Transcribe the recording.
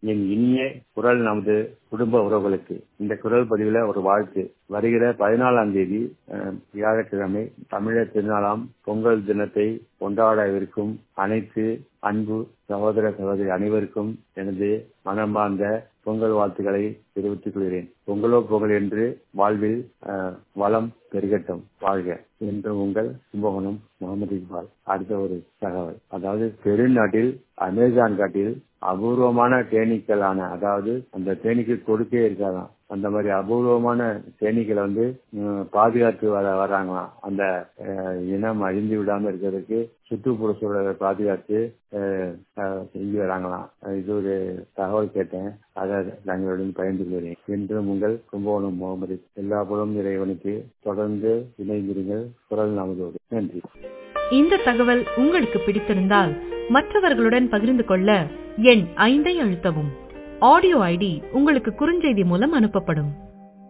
என் இனிய குரல் நமது குடும்ப உறவுகளுக்கு இந்த குரல் பதிவுல ஒரு வாழ்த்து வருகிற பதினாலாம் தேதி அஹ், வியாழக்கிழமை தமிழர் திருநாளாம் பொங்கல் தினத்தை கொண்டாடவிருக்கும் அனைத்து அன்பு சகோதர சகோதரி அனைவருக்கும் எனது மனமார்ந்த பொங்கல் வாழ்த்துக்களை தெரிவித்துக் கொள்கிறேன் பொங்கலோ பொங்கல் என்று வாழ்வில் அஹ், வளம் பெருகட்டும் வாழ்க என்று உங்கள் கும்பகோணம் முகமது இக்பால் அடுத்த ஒரு தகவல் அதாவது பெருநாட்டில் அமேசான் காட்டில் அபூர்வமான தேனீக்களான அதாவது அந்த தேனீக்கு கொடுக்கே இருக்காதாம் அந்த மாதிரி அபூர்வமான தேனீக்களை வந்து உம், பாதுகாத்து வர வராங்களாம் அந்த அஹ், இனம் அழிந்து விடாம இருக்கிறதுக்கு சுற்றுப்புற சூழலை பாதுகாத்து அஹ், அஹ், செஞ்சு வராங்களாம் இது ஒரு தகவல் கேட்டேன் அதை நாங்களுடன் பகிர்ந்து கொள்கிறேன் என்றும் உங்கள் கும்பகோணம் முகமது எல்லா புலம் இறைவனுக்கு தொடர்ந்து இணைந்திருங்கள் குரல் நமதோடு நன்றி இந்த தகவல் உங்களுக்கு பிடித்திருந்தால் மற்றவர்களுடன் பகிர்ந்து கொள்ள எண் ஐந்தை அழுத்தவும் ஆடியோ ஐடி உங்களுக்கு குறுஞ்செய்தி மூலம் அனுப்பப்படும்